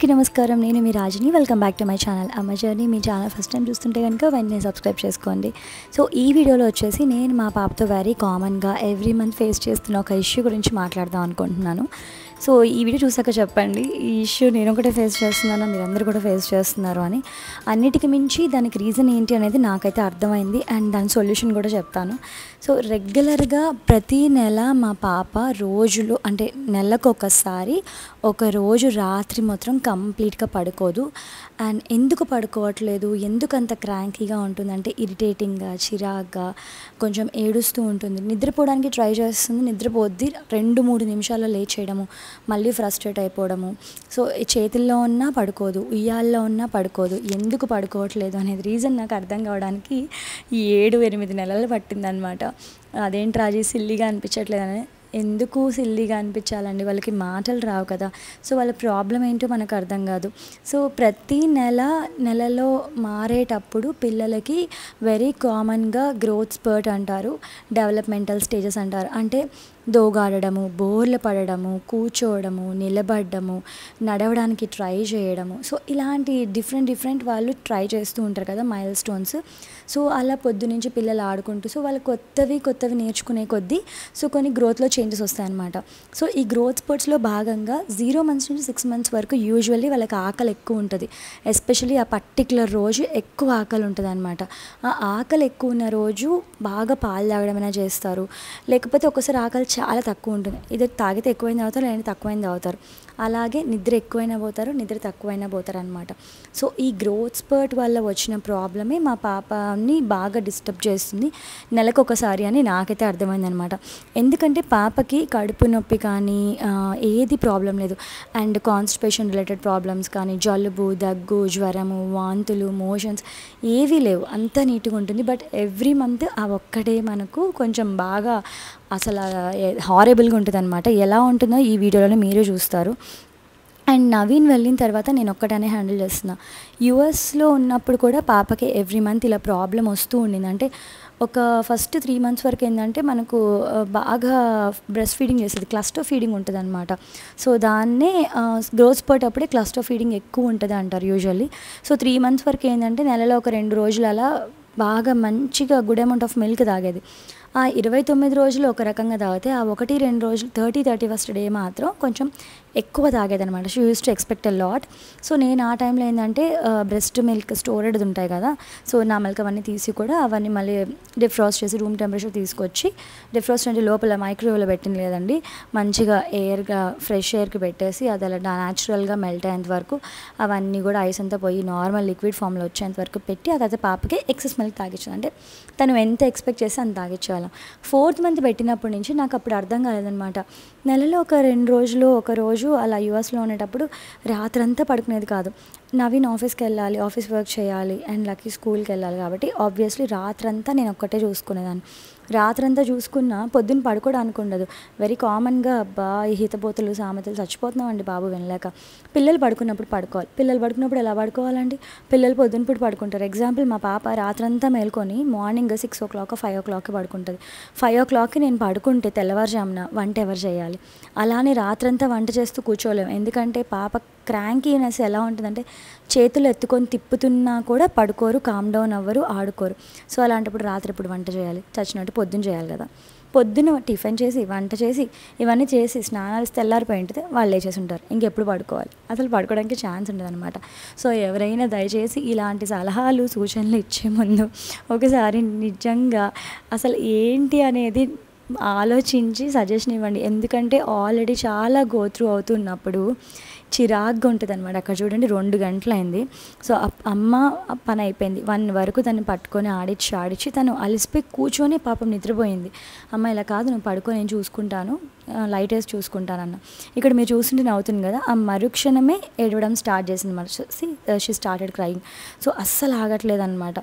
నమస్కారం నేను మీ రాజుని welcome back to my channel అమ్మ జర్నీ మీ ఛానల్ ఫస్ట్ టైం చూస్తుంటే కనుక వెంటనే సబ్స్క్రైబ్ చేసుకోండి సో ఈ వీడియోలో వచ్చేసి నేను మా పాపతో వెరీ కామన్గా ఎవ్రీ మంత్ ఫేస్ చేస్తున్న ఒక ఇష్యూ గురించి మాట్లాడదాం అనుకుంటున్నాను సో ఈ వీడియో చూసాక చెప్పండి ఈ ఇష్యూ నేను ఒకటే ఫేస్ చేస్తున్నాను మీరందరూ కూడా ఫేస్ చేస్తున్నారు అని అన్నిటికి మించి దానికి రీజన్ ఏంటి అనేది నాకైతే అర్థమైంది అండ్ దాని సొల్యూషన్ కూడా చెప్తాను సో రెగ్యులర్గా ప్రతి నెల మా పాప రోజులు అంటే నెలకు ఒకసారి ఒక రోజు రాత్రి మాత్రం కంప్లీట్గా పడుకోదు అండ్ ఎందుకు పడుకోవట్లేదు ఎందుకు అంత క్రాంకీగా ఉంటుందంటే ఇరిటేటింగ్గా చిరాగ్గా కొంచెం ఏడుస్తూ ఉంటుంది నిద్రపోవడానికి ట్రై చేస్తుంది నిద్రపోద్ది రెండు మూడు నిమిషాల్లో లేచేయడము మళ్ళీ ఫ్రస్ట్రేట్ అయిపోవడము సో చేతుల్లో ఉన్నా పడుకోదు ఉయ్యాల్లో ఉన్నా పడుకోదు ఎందుకు పడుకోవట్లేదు అనేది రీజన్ నాకు అర్థం కావడానికి ఈ ఏడు ఎనిమిది నెలలు పట్టిందనమాట అదేంటి రాజీ సిల్లిగా అనిపించట్లేదని ఎందుకు సిల్లీగా అనిపించాలండి వాళ్ళకి మాటలు రావు కదా సో వాళ్ళ ప్రాబ్లం ఏంటో మనకు అర్థం కాదు సో ప్రతి నెల నెలలో మారేటప్పుడు పిల్లలకి వెరీ కామన్గా గ్రోత్ స్పర్ట్ అంటారు డెవలప్మెంటల్ స్టేజెస్ అంటారు అంటే దోగాడము బోర్లు పడడము కూర్చోవడము నిలబడము నడవడానికి ట్రై చేయడము సో ఇలాంటి డిఫరెంట్ డిఫరెంట్ వాళ్ళు ట్రై చేస్తూ ఉంటారు కదా మైల్ స్టోన్స్ సో అలా పొద్దు నుంచి పిల్లలు ఆడుకుంటూ సో వాళ్ళు కొత్తవి కొత్తవి నేర్చుకునే కొద్దీ సో కొన్ని గ్రోత్లో చేంజెస్ వస్తాయన్నమాట సో ఈ గ్రోత్ స్పోర్ట్స్లో భాగంగా జీరో మంత్స్ నుంచి సిక్స్ మంత్స్ వరకు యూజువల్లీ వాళ్ళకి ఆకలి ఎక్కువ ఉంటుంది ఎస్పెషలీ ఆ పర్టికులర్ రోజు ఎక్కువ ఆకలి ఉంటుంది అనమాట ఆ ఆకలి ఎక్కువ ఉన్న రోజు బాగా పాలు తాగడమైనా చేస్తారు లేకపోతే ఒకసారి ఆకలి చాలా తక్కువ ఉంటుంది ఇది తాగితే ఎక్కువైంది అవుతారు లేదంటే తక్కువైంది అవుతారు అలాగే నిద్ర ఎక్కువైనా పోతారు నిద్ర తక్కువైనా పోతారు అనమాట సో ఈ గ్రోత్ స్పర్ట్ వల్ల వచ్చిన ప్రాబ్లమే మా పాపని బాగా డిస్టర్బ్ చేస్తుంది నెలకు ఒకసారి అని నాకైతే అర్థమైందనమాట ఎందుకంటే పాపకి కడుపు నొప్పి కానీ ఏది ప్రాబ్లం లేదు అండ్ కాన్స్టిపేషన్ రిలేటెడ్ ప్రాబ్లమ్స్ కానీ జలుబు దగ్గు జ్వరము వాంతులు మోషన్స్ ఏవీ లేవు అంతా నీట్గా ఉంటుంది బట్ ఎవ్రీ మంత్ ఆ ఒక్కటే మనకు కొంచెం బాగా అసలు హారబుల్గా ఉంటుంది అనమాట ఎలా ఉంటుందో ఈ వీడియోలో మీరు చూస్తారు అండ్ నవీన్ వెళ్ళిన తర్వాత నేను ఒక్కటనే హ్యాండిల్ చేస్తున్నా యుఎస్లో ఉన్నప్పుడు కూడా పాపకి ఎవ్రీ మంత్ ఇలా ప్రాబ్లం వస్తూ ఉండింది అంటే ఒక ఫస్ట్ త్రీ మంత్స్ వరకు ఏంటంటే మనకు బాగా బ్రెస్ట్ ఫీడింగ్ చేసేది క్లస్టర్ ఫీడింగ్ ఉంటుంది అనమాట సో దాన్నే గ్రోత్ స్పర్ట్ అప్పుడే క్లస్టర్ ఫీడింగ్ ఎక్కువ ఉంటుంది అంటారు యూజువల్లీ సో త్రీ మంత్స్ వరకు ఏంటంటే నెలలో ఒక రెండు రోజులు అలా బాగా మంచిగా గుడ్ అమౌంట్ ఆఫ్ మిల్క్ తాగేది ఆ ఇరవై తొమ్మిది రోజులు ఒక రకంగా తాగితే ఆ ఒకటి రెండు రోజులు థర్టీ థర్టీ ఫస్ట్ డే మాత్రం కొంచెం ఎక్కువ తాగేదనమాట she use to expect a lot so నేను ఆ టైంలో ఏంటంటే బ్రెస్ట్ మిల్క్ స్టోరేడ్ ఉంటాయి కదా సో నా మిల్క్ అవన్నీ తీసి కూడా అవన్నీ మళ్ళీ డిఫ్రాస్ట్ చేసి రూమ్ టెంపరేచర్ తీసుకొచ్చి డిఫ్రాస్ట్ అంటే లోపల మైక్రోవేవ్లో పెట్టింది లేదండి మంచిగా ఎయిర్గా ఫ్రెష్ ఎయిర్కి పెట్టేసి అది అలా న్యాచురల్గా మెల్ట్ అయ్యేంత వరకు అవన్నీ కూడా ఐస్ అంతా పోయి నార్మల్ లిక్విడ్ ఫామ్లో వచ్చేంత వరకు పెట్టి ఆ తర్వాత పాపకి ఎక్సెస్ మిల్క్ తాగించాలి అంటే తను ఎంత ఎక్స్పెక్ట్ చేస్తే అంత తాగించేవాళ్ళం ఫోర్త్ మంత్ పెట్టినప్పటి నుంచి నాకు అప్పుడు అర్థం కాలేదనమాట నెలలో ఒక రెండు రోజులు ఒక రోజు అలా యూఎస్లో ఉండేటప్పుడు రాత్రంతా పడుకునేది కాదు నవీన్ ఆఫీస్కి వెళ్ళాలి ఆఫీస్ వర్క్ చేయాలి అండ్ లక్కీ స్కూల్కి వెళ్ళాలి కాబట్టి ఆబ్వియస్లీ రాత్రంతా నేను ఒక్కటే చూసుకునేదాన్ని రాత్రంతా చూసుకున్నా పొద్దున్న పడుకోవడానికి ఉండదు వెరీ కామన్గా అబ్బా ఈ హితపోతులు సామెతలు చచ్చిపోతున్నాం అండి బాబు వినలేక పిల్లలు పడుకున్నప్పుడు పడుకోవాలి పిల్లలు పడుకున్నప్పుడు ఎలా పడుకోవాలండి పిల్లలు పొద్దున్నప్పుడు పడుకుంటారు ఎగ్జాంపుల్ మా పాప రాత్రంతా మేల్కొని morning six o'clock five ఓ క్లాక్కి పడుకుంటుంది ఫైవ్ ఓ క్లాక్కి నేను పడుకుంటే తెల్లవారుజామున వంట ఎవరు చేయాలి అలానే రాత్రంతా వంట చేస్తూ కూర్చోలేము ఎందుకంటే పాప క్రాంకీనెస్ ఎలా ఉంటుందంటే చేతులు ఎత్తుకొని తిప్పుతున్నా కూడా పడుకోరు కామ్ డౌన్ అవ్వరు ఆడుకోరు సో అలాంటప్పుడు రాత్రి ఇప్పుడు వంట చేయాలి చచ్చినట్టు పొద్దున్న చేయాలి కదా పొద్దున్న టిఫిన్ చేసి వంట చేసి ఇవన్నీ చేసి స్నానాలు తెల్లారిపోయి ఉంటుంది వాళ్ళు లేచేసి ఉంటారు ఇంకెప్పుడు పడుకోవాలి అసలు పడుకోవడానికి ఛాన్స్ ఉండదు అనమాట సో ఎవరైనా దయచేసి ఇలాంటి సలహాలు సూచనలు ఇచ్చే ముందు ఒకసారి నిజంగా అసలు ఏంటి అనేది ఆలోచించి సజెషన్ ఇవ్వండి ఎందుకంటే ఆల్రెడీ చాలా గోత్రూ అవుతున్నప్పుడు చిరాగ్గా ఉంటుంది అనమాట అక్కడ చూడండి రెండు గంటలైంది సో అమ్మ పని అయిపోయింది వన్ వరకు తను పట్టుకొని ఆడిచ్చి ఆడిచ్చి తను అలసిపోయి కూర్చొని పాపం నిద్రపోయింది అమ్మ ఇలా కాదు నువ్వు పడుకో నేను చూసుకుంటాను లైట్ వేసి చూసుకుంటానన్న ఇక్కడ మీరు చూస్తుంటే నవ్వుతుంది కదా ఆ మరుక్షణమే ఏడవడం స్టార్ట్ చేసింది మరి షీ స్టార్టెడ్ క్రయింగ్ సో అస్సలు ఆగట్లేదు అనమాట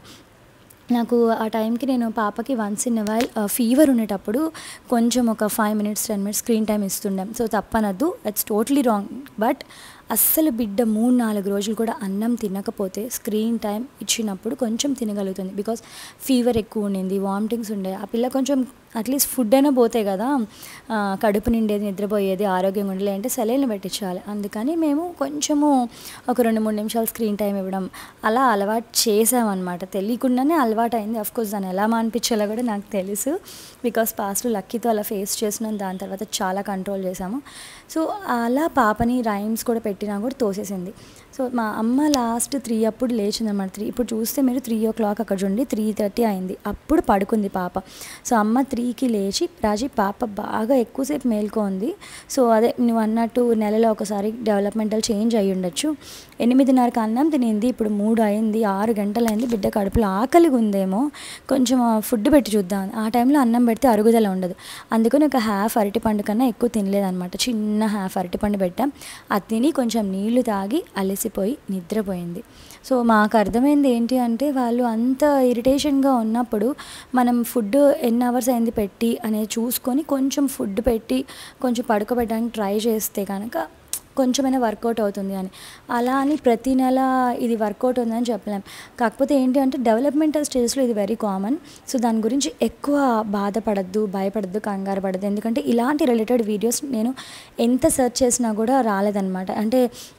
నాకు ఆ టైంకి నేను పాపకి వన్స్ ఇన్ వైల్ ఫీవర్ ఉండేటప్పుడు కొంచెం ఒక five minutes ten minutes screen time ఇస్తుండే సో తప్పనద్దు ఇట్స్ టోటలీ రాంగ్ బట్ అస్సలు బిడ్డ మూడు నాలుగు రోజులు కూడా అన్నం తినకపోతే స్క్రీన్ టైం ఇచ్చినప్పుడు కొంచెం తినగలుగుతుంది బికాస్ ఫీవర్ ఎక్కువ ఉండింది వామిటింగ్స్ ఉండే ఆ పిల్ల కొంచెం అట్లీస్ట్ ఫుడ్ అయినా పోతాయి కదా ఆ, కడుపు నిండేది నిద్రపోయేది ఆరోగ్యంగా ఉండలే అంటే సెలైన్లు పెట్టించాలి అందుకని మేము కొంచెము ఒక రెండు మూడు నిమిషాలు స్క్రీన్ టైం ఇవ్వడం అలా అలవాటు చేసామన్నమాట తెలియకుండానే అలవాటు అయింది కోర్స్ దాన్ని ఎలా మానిపించాలో కూడా నాకు తెలుసు బికాస్ పాస్ట్లో లక్కీతో అలా ఫేస్ చేసినాం దాని తర్వాత చాలా కంట్రోల్ చేసాము సో అలా పాపని రైమ్స్ కూడా పెట్టినా కూడా తోసేసింది సో మా అమ్మ లాస్ట్ త్రీ అప్పుడు లేచింది అనమాట త్రీ ఇప్పుడు చూస్తే మీరు త్రీ ఓ క్లాక్ అక్కడ చూడండి త్రీ థర్టీ అయింది అప్పుడు పడుకుంది పాప సో అమ్మ త్రీకి లేచి రాజీ పాప బాగా ఎక్కువసేపు మేల్కొంది సో అదే నువ్వు అన్నట్టు నెలలో ఒకసారి డెవలప్మెంటల్ చేంజ్ అయ్యి ఉండొచ్చు ఎనిమిదిన్నరకు అన్నం తినింది ఇప్పుడు మూడు అయింది ఆరు గంటలు అయింది బిడ్డ కడుపులో ఆకలిగా ఉందేమో కొంచెం ఫుడ్ పెట్టి చూద్దాం ఆ టైంలో అన్నం పెడితే అరుగుదల ఉండదు అందుకని ఒక హాఫ్ అరటిపండు కన్నా ఎక్కువ తినలేదన్నమాట చిన్న హాఫ్ అరటిపండు పెట్టాం అది తిని కొంచెం నీళ్లు తాగి అలసిపోయి నిద్రపోయింది సో మాకు అర్థమైంది ఏంటి అంటే వాళ్ళు అంత ఇరిటేషన్గా ఉన్నప్పుడు మనం ఫుడ్ ఎన్ని అవర్స్ అయింది పెట్టి అనేది చూసుకొని కొంచెం ఫుడ్ పెట్టి కొంచెం పడుకోబెట్టడానికి ట్రై చేస్తే కనుక కొంచెమైనా వర్కౌట్ అవుతుంది అని అలా అని ప్రతి నెల ఇది వర్కౌట్ ఉందని చెప్పలేం కాకపోతే ఏంటి అంటే డెవలప్మెంటల్ స్టేజ్లో ఇది వెరీ కామన్ సో దాని గురించి ఎక్కువ బాధపడద్దు భయపడద్దు కంగారు పడద్దు ఎందుకంటే ఇలాంటి రిలేటెడ్ వీడియోస్ నేను ఎంత సెర్చ్ చేసినా కూడా రాలేదన్నమాట అంటే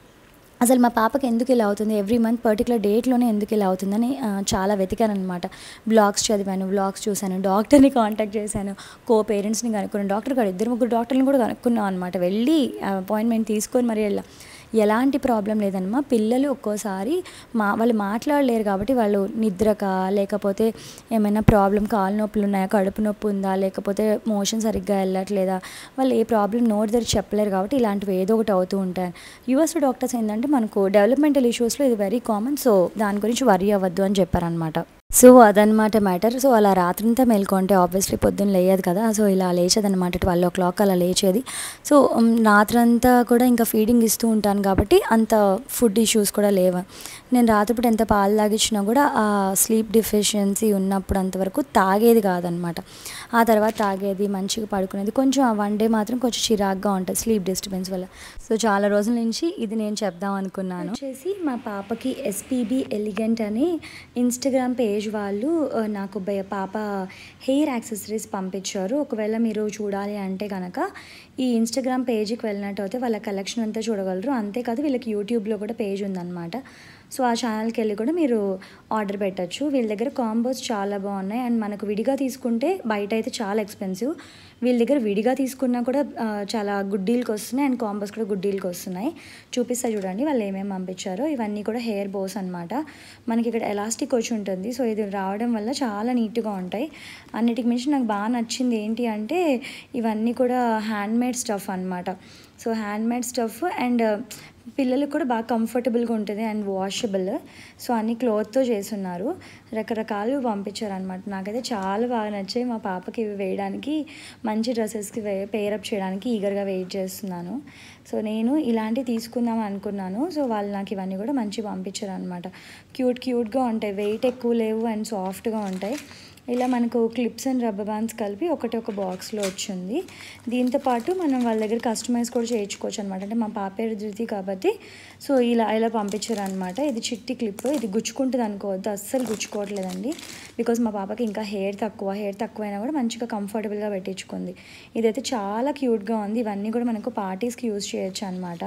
అసలు మా పాపకి ఎందుకు ఇలా అవుతుంది ఎవ్రీ మంత్ పర్టికులర్ డేట్లోనే ఎందుకు ఇలా అవుతుందని ఆ, చాలా వెతికాను అనమాట బ్లాగ్స్ చదివాను బ్లాగ్స్ చూశాను డాక్టర్ని కాంటాక్ట్ చేశాను కో పేరెంట్స్ని కనుక్కున్నాను డాక్టర్ గారు ఇద్దరు ముగ్గురు డాక్టర్ని కూడా కనుక్కున్నాం అనమాట వెళ్ళి అపాయింట్మెంట్ తీసుకొని మరి వెళ్ళాం ఎలాంటి ప్రాబ్లం లేదన్నమా పిల్లలు ఒక్కోసారి మా వాళ్ళు మాట్లాడలేరు కాబట్టి వాళ్ళు నిద్రక లేకపోతే ఏమైనా ప్రాబ్లం కాలు నొప్పులు ఉన్నాయా కడుపు నొప్పి ఉందా లేకపోతే మోషన్ సరిగ్గా వెళ్ళట్లేదా వాళ్ళు ఏ ప్రాబ్లం నోటి దగ్గర చెప్పలేరు కాబట్టి ఇలాంటివి ఏదో ఒకటి అవుతూ ఉంటాయి యూఎస్ డాక్టర్స్ ఏంటంటే మనకు డెవలప్మెంటల్ ఇష్యూస్లో ఇది వెరీ కామన్ సో దాని గురించి వరీ అవ్వద్దు అని చెప్పారనమాట సో అదనమాట మ్యాటర్ సో అలా రాత్రంతా మేల్కొంటే ఆబ్వియస్లీ పొద్దున్న లేయదు కదా సో ఇలా లేచేది అనమాట ట్వెల్వ్ ఓ క్లాక్ అలా లేచేది సో ఉమ్, రాత్రంతా కూడా ఇంకా ఫీడింగ్ ఇస్తూ ఉంటాను కాబట్టి అంత ఫుడ్ ఇష్యూస్ కూడా లేవు నేను రాత్రిపూట ఎంత పాలు తాగించినా కూడా ఆ స్లీప్ డిఫిషియన్సీ ఉన్నప్పుడు అంతవరకు తాగేది కాదనమాట ఆ తర్వాత తాగేది మంచిగా పడుకునేది కొంచెం ఆ వన్ డే మాత్రం కొంచెం చిరాగ్గా ఉంటుంది స్లీప్ డిస్టర్బెన్స్ వల్ల సో చాలా రోజుల నుంచి ఇది నేను చెప్దాం అనుకున్నాను వచ్చేసి మా పాపకి ఎస్పీబీ ఎలిగెంట్ అని ఇన్స్టాగ్రామ్ పేజ్ వాళ్ళు ఆ, నాకు బయ- పాప హెయిర్ యాక్సెసరీస్ పంపించారు ఒకవేళ మీరు చూడాలి అంటే కనుక ఈ ఇన్స్టాగ్రామ్ పేజీకి వెళ్ళినట్టు అయితే వాళ్ళ కలెక్షన్ అంతా చూడగలరు అంతేకాదు వీళ్ళకి యూట్యూబ్లో కూడా పేజ్ ఉందన్నమాట సో ఆ ఛానల్కి వెళ్ళి కూడా మీరు ఆర్డర్ పెట్టచ్చు వీళ్ళ దగ్గర కాంబోస్ చాలా బాగున్నాయి అండ్ మనకు విడిగా తీసుకుంటే బయట అయితే చాలా ఎక్స్పెన్సివ్ వీళ్ళ దగ్గర విడిగా తీసుకున్నా కూడా ఆ, చాలా గుడ్ డీల్కి వస్తున్నాయి అండ్ కాంబోస్ కూడా గుడ్ డీల్కి వస్తున్నాయి చూపిస్తా చూడండి వాళ్ళు ఏమేమి పంపించారో ఇవన్నీ కూడా హెయిర్ బోస్ అనమాట మనకి ఇక్కడ ఎలాస్టిక్ వచ్చి ఉంటుంది సో ఇది రావడం వల్ల చాలా నీట్గా ఉంటాయి అన్నిటికి మించి నాకు బాగా నచ్చింది ఏంటి అంటే ఇవన్నీ కూడా హ్యాండ్మేడ్ స్టఫ్ అనమాట సో హ్యాండ్మేడ్ స్టఫ్ అండ్ పిల్లలకు కూడా బాగా కంఫర్టబుల్గా ఉంటుంది అండ్ వాషబుల్ సో అన్ని క్లోత్తో చేస్తున్నారు రకరకాలు పంపించారనమాట నాకైతే చాలా బాగా నచ్చాయి మా పాపకి ఇవి వేయడానికి మంచి డ్రెస్సెస్కి వే పేరప్ చేయడానికి ఈగర్గా వెయిట్ చేస్తున్నాను సో నేను ఇలాంటివి తీసుకుందాం అనుకున్నాను సో వాళ్ళు నాకు ఇవన్నీ కూడా మంచి పంపించారు అనమాట క్యూట్ క్యూట్గా ఉంటాయి వెయిట్ ఎక్కువ లేవు అండ్ సాఫ్ట్గా ఉంటాయి ఇలా మనకు క్లిప్స్ అండ్ రబ్బర్ బ్యాండ్స్ కలిపి ఒకటి ఒక బాక్స్లో వచ్చింది దీంతో పాటు మనం వాళ్ళ దగ్గర కస్టమైజ్ కూడా చేయించుకోవచ్చు అనమాట అంటే మా పాప పేరు ధృతి కాబట్టి సో ఇలా ఇలా పంపించారు అనమాట ఇది చిట్టి క్లిప్ ఇది గుచ్చుకుంటుంది అనుకోవద్దు అస్సలు గుచ్చుకోవట్లేదండి బికాజ్ మా పాపకి ఇంకా హెయిర్ తక్కువ హెయిర్ తక్కువైనా కూడా మంచిగా కంఫర్టబుల్గా పెట్టించుకుంది ఇదైతే చాలా క్యూట్గా ఉంది ఇవన్నీ కూడా మనకు పార్టీస్కి యూజ్ చేయొచ్చు అనమాట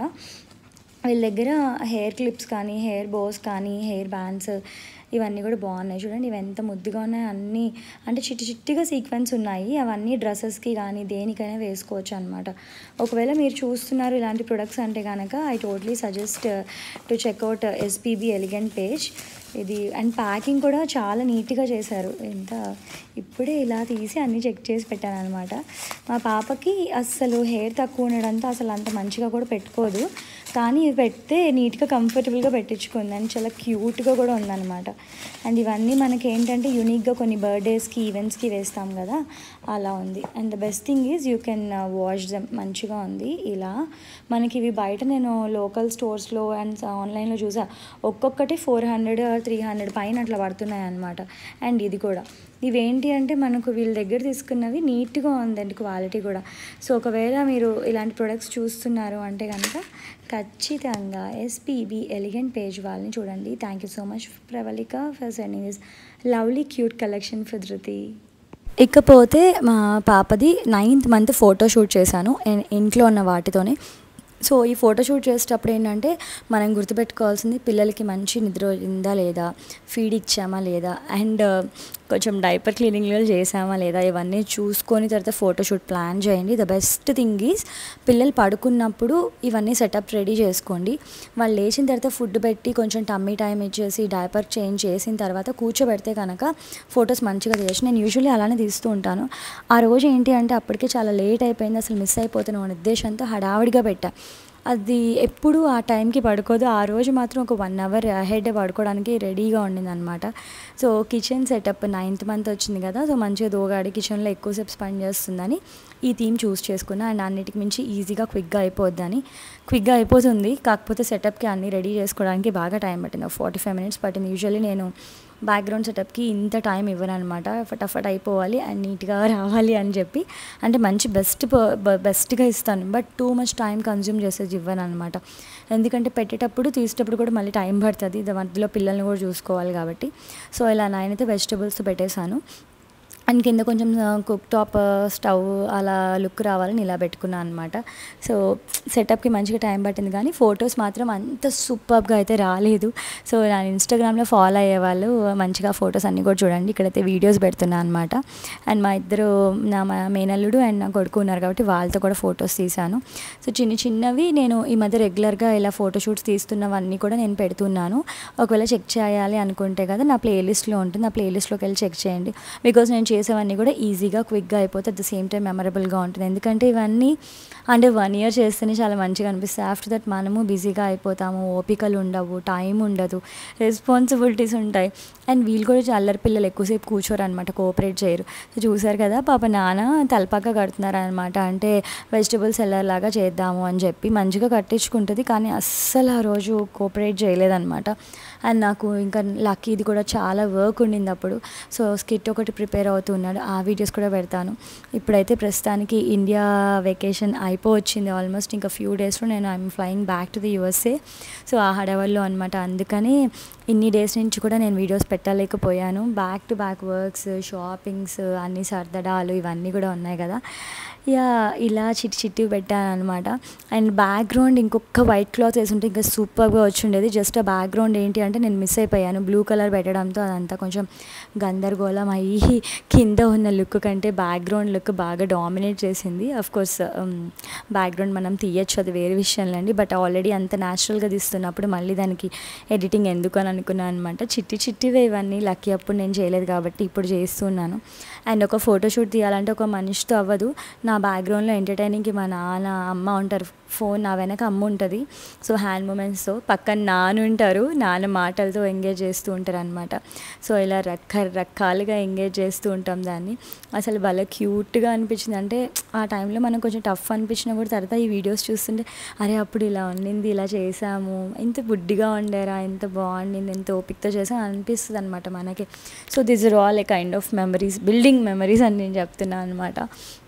వీళ్ళ దగ్గర హెయిర్ క్లిప్స్ కానీ హెయిర్ బోస్ కానీ హెయిర్ బ్యాండ్స్ ఇవన్నీ కూడా బాగున్నాయి చూడండి ఇవి ఎంత ముద్దుగా ఉన్నాయి అన్నీ అంటే చిట్టి చిట్టిగా సీక్వెన్స్ ఉన్నాయి అవన్నీ డ్రెస్సెస్కి కానీ దేనికైనా వేసుకోవచ్చు అనమాట ఒకవేళ మీరు చూస్తున్నారు ఇలాంటి ప్రొడక్ట్స్ అంటే కనుక I totally suggest to check out SPB elegant page ఇది అండ్ ప్యాకింగ్ కూడా చాలా నీట్గా చేశారు ఎంత ఇప్పుడే ఇలా తీసి అన్నీ చెక్ చేసి పెట్టాను అనమాట మా పాపకి అస్సలు హెయిర్ తక్కువ ఉండడంతో అసలు అంత మంచిగా కూడా పెట్టుకోదు కానీ ఇది పెడితే నీట్గా కంఫర్టబుల్గా పెట్టించుకుంది అండ్ చాలా క్యూట్గా కూడా ఉందన్నమాట అండ్ ఇవన్నీ మనకి ఏంటంటే యూనిక్గా కొన్ని బర్త్డేస్కి ఈవెంట్స్కి వేస్తాం కదా అలా ఉంది and the best thing is you can wash them మంచిగా ఉంది ఇలా మనకి ఇవి బయట నేను లోకల్ స్టోర్స్లో అండ్ ఆన్లైన్లో చూసా ఒక్కొక్కటి ఫోర్ హండ్రెడ్ త్రీ హండ్రెడ్ పైన అట్లా పడుతున్నాయి అనమాట అండ్ ఇది కూడా ఇవేంటి అంటే మనకు వీళ్ళ దగ్గర తీసుకున్నవి నీట్గా ఉందండి క్వాలిటీ కూడా సో ఒకవేళ మీరు ఇలాంటి ప్రొడక్ట్స్ చూస్తున్నారు అంటే కనుక ఖచ్చితంగా ఎస్పీబీ ఎలిగెంట్ పేజ్ వాళ్ళని చూడండి thank you so much Pravalika for sending this lovely cute collection for Dhruti ఇకపోతే మా పాపది నైన్త్ మంత్ ఫోటో షూట్ చేశాను ఇన్- ఇంట్లో ఉన్న వాటితోనే సో ఈ ఫోటో షూట్ చేసేటప్పుడు ఏంటంటే మనం గుర్తుపెట్టుకోవాల్సింది పిల్లలకి మంచి నిద్ర ఉందా లేదా ఫీడ్ ఇచ్చామా లేదా అండ్ కొంచెం డైపర్ క్లీనింగ్లో చేసామా లేదా ఇవన్నీ చూసుకొని తర్వాత ఫోటో షూట్ ప్లాన్ చేయండి ద బెస్ట్ థింగ్ ఈజ్ పిల్లలు పడుకున్నప్పుడు ఇవన్నీ సెటప్ రెడీ చేసుకోండి వాళ్ళు లేచిన తర్వాత ఫుడ్ పెట్టి కొంచెం టమ్మీ టైం ఇచ్చేసి డైపర్ చేంజ్ చేసిన తర్వాత కూర్చోబెడితే కనుక ఫొటోస్ మంచిగా తీయచ్చు నేను యూజువల్లీ అలానే తీస్తూ ఉంటాను ఆ రోజు ఏంటి అంటే అప్పటికే చాలా లేట్ అయిపోయింది అసలు మిస్ అయిపోతున్నాం అనే ఉద్దేశంతో హడావిడిగా పెట్టా అది ఎప్పుడు ఆ టైంకి పడుకోదు ఆ రోజు మాత్రం ఒక వన్ అవర్ అహెడ్ పడుకోవడానికి రెడీగా ఉండింది అనమాట so kitchen setup ninth month వచ్చింది కదా సో మంచిగా దోగాడి కిచెన్లో ఎక్కువసేపు స్పెండ్ చేస్తుందని ఈ థీమ్ చూస్ చేసుకున్నా అండ్ అన్నిటికి మించి ఈజీగా క్విక్గా అయిపోద్దని క్విక్గా అయిపోతుంది కాకపోతే సెటప్కి అన్నీ రెడీ చేసుకోవడానికి బాగా టైం పట్టింది ఫార్టీ ఫైవ్ మినిట్స్ పట్టింది యూజువల్లీ నేను బ్యాక్గ్రౌండ్ సెటప్కి ఇంత టైం ఇవ్వను అనమాట ఫటాఫట్ అయిపోవాలి అండ్ నీట్గా రావాలి అని చెప్పి అంటే మంచి బెస్ట్ బెస్ట్గా ఇస్తాను but too much time consume చేసేది ఇవ్వను అనమాట ఎందుకంటే పెట్టేటప్పుడు తీసేటప్పుడు కూడా మళ్ళీ టైం పడుతుంది ఇది మధ్యలో పిల్లల్ని కూడా చూసుకోవాలి కాబట్టి సో ఇలా నేనైతే వెజిటబుల్స్ పెట్టేశాను అండ్ కింద కొంచెం కుక్ టాప్ స్టవ్ అలా లుక్ రావాలని ఇలా పెట్టుకున్నాను అనమాట సో సెటప్కి మంచిగా టైం పట్టింది కానీ ఫొటోస్ మాత్రం అంత సూపర్గా అయితే రాలేదు సో నా ఇన్స్టాగ్రామ్లో ఫాలో అయ్యే వాళ్ళు మంచిగా ఫొటోస్ అన్నీ కూడా చూడండి ఇక్కడైతే వీడియోస్ పెడుతున్నాను అనమాట అండ్ మా ఇద్దరు నా మా మేనల్లుడు అండ్ నా కొడుకు ఉన్నారు కాబట్టి వాళ్ళతో కూడా ఫొటోస్ తీశాను సో చిన్న చిన్నవి నేను ఈ మధ్య రెగ్యులర్గా ఇలా ఫోటో షూట్స్ తీస్తున్నవన్నీ కూడా నేను పెడుతున్నాను ఒకవేళ చెక్ చేయాలి అనుకుంటే కదా నా ప్లేలిస్ట్లో ఉంటుంది ఆ ప్లేలిస్ట్లోకి వెళ్ళి చెక్ చేయండి బికాజ్ నేను చేసేవన్నీ కూడా ఈజీగా క్విక్గా అయిపోతే అట్ ద సేమ్ టైం మెమరబుల్గా ఉంటుంది ఎందుకంటే ఇవన్నీ అంటే వన్ ఇయర్ చేస్తేనే చాలా మంచిగా అనిపిస్తుంది ఆఫ్టర్ దట్ మనము బిజీగా అయిపోతాము ఓపికలు ఉండవు టైం ఉండదు రెస్పాన్సిబిలిటీస్ ఉంటాయి అండ్ వీళ్ళు కూడా చాలా అల్లరి పిల్లలు ఎక్కువసేపు కూర్చోరు అనమాట కోఆపరేట్ చేయరు సో చూసారు కదా పాప నాన్న తలపాక కడుతున్నారు అనమాట అంటే వెజిటబుల్ సెల్లర్ లాగా చేద్దాము అని చెప్పి మంచిగా కట్టించుకుంటుంది కానీ అస్సలు ఆ రోజు కోఆపరేట్ చేయలేదన్నమాట అండ్ నాకు ఇంకా లక్కీ ఇది కూడా చాలా వర్క్ ఉండింది అప్పుడు సో స్కిట్ ఒకటి ప్రిపేర్ అవుతున్నాడు ఆ వీడియోస్ కూడా పెడతాను ఇప్పుడైతే ప్రస్తుతానికి ఇండియా వెకేషన్ అయిపోవచ్చింది ఆల్మోస్ట్ ఇంకా ఫ్యూ డేస్లో నేను I'm flying back to the USA so ఆ హడవల్లో అనమాట అందుకని ఇన్ని డేస్ నుంచి కూడా నేను వీడియోస్ పెట్టలేకపోయాను back to back works shoppings అన్ని సర్దడాలు ఇవన్నీ కూడా ఉన్నాయి కదా యా ఇలా చిట్టి చిట్టి పెట్టాను అనమాట అండ్ బ్యాక్గ్రౌండ్ ఇంకొక వైట్ క్లాత్ వేసి ఉంటే ఇంకా సూపర్గా వచ్చి ఉండేది జస్ట్ ఆ బ్యాక్గ్రౌండ్ ఏంటి అంటే నేను మిస్ అయిపోయాను బ్లూ కలర్ పెట్టడంతో అదంతా కొంచెం గందరగోళం అయ్యి కింద ఉన్న లుక్ కంటే బ్యాక్గ్రౌండ్ లుక్ బాగా డామినేట్ చేసింది అఫ్ కోర్స్ బ్యాక్గ్రౌండ్ మనం తీయచ్చు అది వేరే విషయంలోండి బట్ ఆల్రెడీ అంత న్యాచురల్గా తీస్తున్నప్పుడు మళ్ళీ దానికి ఎడిటింగ్ ఎందుకు అని అనుకున్నాను అనమాట చిట్టి చిట్టివే ఇవన్నీ లక్కీ అప్పుడు నేను చేయలేదు కాబట్టి ఇప్పుడు చేస్తున్నాను అండ్ ఒక ఫోటోషూట్ తీయాలంటే ఒక మనిషితో అవ్వదు నా బ్యాక్గ్రౌండ్లో ఎంటర్టైనింగ్కి మా నాన్న అమ్మ ఉంటారు ఫోన్ నా వెనక అమ్మ ఉంటుంది సో హ్యాండ్ మూమెంట్స్తో పక్కన నాన్న ఉంటారు నాన్న మాటలతో ఎంగేజ్ చేస్తూ ఉంటారు అనమాట సో ఇలా రకరకాలుగా ఎంగేజ్ చేస్తూ ఉంటాం దాన్ని అసలు భలే క్యూట్గా అనిపించింది అంటే ఆ టైంలో మనం కొంచెం టఫ్ అనిపించినా కూడా తర్వాత ఈ వీడియోస్ చూస్తుంటే అరే అప్పుడు ఇలా ఉండింది ఇలా చేసాము ఇంత బుడ్డిగా ఉండారా ఎంత బాగుండింది ఎంత ఓపికతో చేసాం అనిపిస్తుంది అనమాట మనకి so this are all a kind of memories building memories అని నేను చెప్తున్నాను అనమాట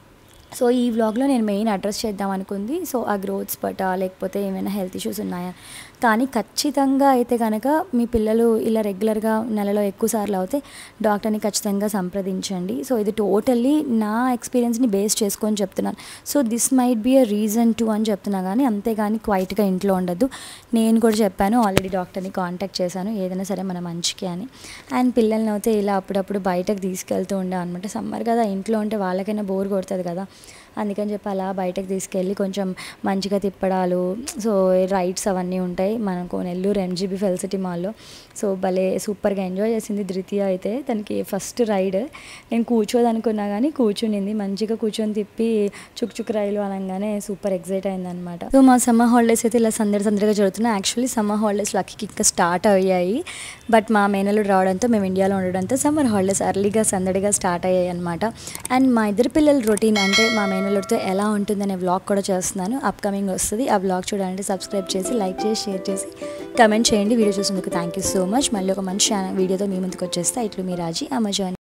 సో ఈ వ్లాగ్లో నేను మెయిన్ అడ్రస్ చేద్దాం అనుకుంది సో ఆ గ్రోత్ స్పట లేకపోతే ఏమైనా హెల్త్ ఇష్యూస్ ఉన్నాయా కానీ ఖచ్చితంగా అయితే కనుక మీ పిల్లలు ఇలా రెగ్యులర్గా నెలలో ఎక్కువ సార్లు అవుతే డాక్టర్ని ఖచ్చితంగా సంప్రదించండి సో ఇది టోటల్లీ నా ఎక్స్పీరియన్స్ని బేస్ చేసుకొని చెప్తున్నాను so this might be a reason to అని చెప్తున్నా కానీ అంతేగాని క్వైట్గా ఇంట్లో ఉండదు నేను కూడా చెప్పాను ఆల్రెడీ డాక్టర్ని కాంటాక్ట్ చేశాను ఏదైనా సరే మన మంచికి అని అండ్ పిల్లల్ని అయితే ఇలా అప్పుడప్పుడు బయటకు తీసుకెళ్తూ ఉండే అనమాట సమ్మర్ కదా ఇంట్లో ఉంటే వాళ్ళకైనా బోర్ కొడుతుంది కదా అందుకని చెప్పి అలా బయటకు తీసుకెళ్ళి కొంచెం మంచిగా తిప్పడాలు సో రైడ్స్ అవన్నీ ఉంటాయి మనకు నెల్లూరు ఎంజీబీ ఫెల్సిటీ మాల్లో సో భలే సూపర్గా ఎంజాయ్ చేసింది ధృతియ అయితే తనకి ఫస్ట్ రైడ్ నేను కూర్చోదనుకున్నా కానీ కూర్చునింది మంచిగా కూర్చొని తిప్పి చుక్ చుక్ రైలు అనగానే సూపర్ ఎగ్జైట్ అయిందనమాట సో మా సమ్మర్ హాలిడేస్ అయితే ఇలా సందడి సందడిగా జరుగుతున్నాయి యాక్చువల్లీ సమ్మర్ హాలిడేస్ లక్కీకి ఇంకా స్టార్ట్ అయ్యాయి బట్ మా మేనలు రావడంతో మేము ఇండియాలో ఉండడంతో సమ్మర్ హాలిడేస్ అర్లీగా సందడిగా స్టార్ట్ అయ్యాయి అనమాట అండ్ మా ఇద్దరు పిల్లల రొటీన్ అంటే మా మేనలుడితో ఎలా ఉంటుందనే వ్లాగ్ కూడా చేస్తున్నాను అప్కమింగ్ వస్తుంది ఆ వ్లాగ్ చూడాలంటే సబ్స్క్రైబ్ చేసి లైక్ చేసి షేర్ చేసి కమెంట్ చేయండి వీడియో చూసినందుకు థ్యాంక్ యూ సో మచ్ మళ్ళీ ఒక మంచి వీడియోతో మీ ముందుకు వచ్చేస్తే ఇట్లు మీ రాజీ అమజాన్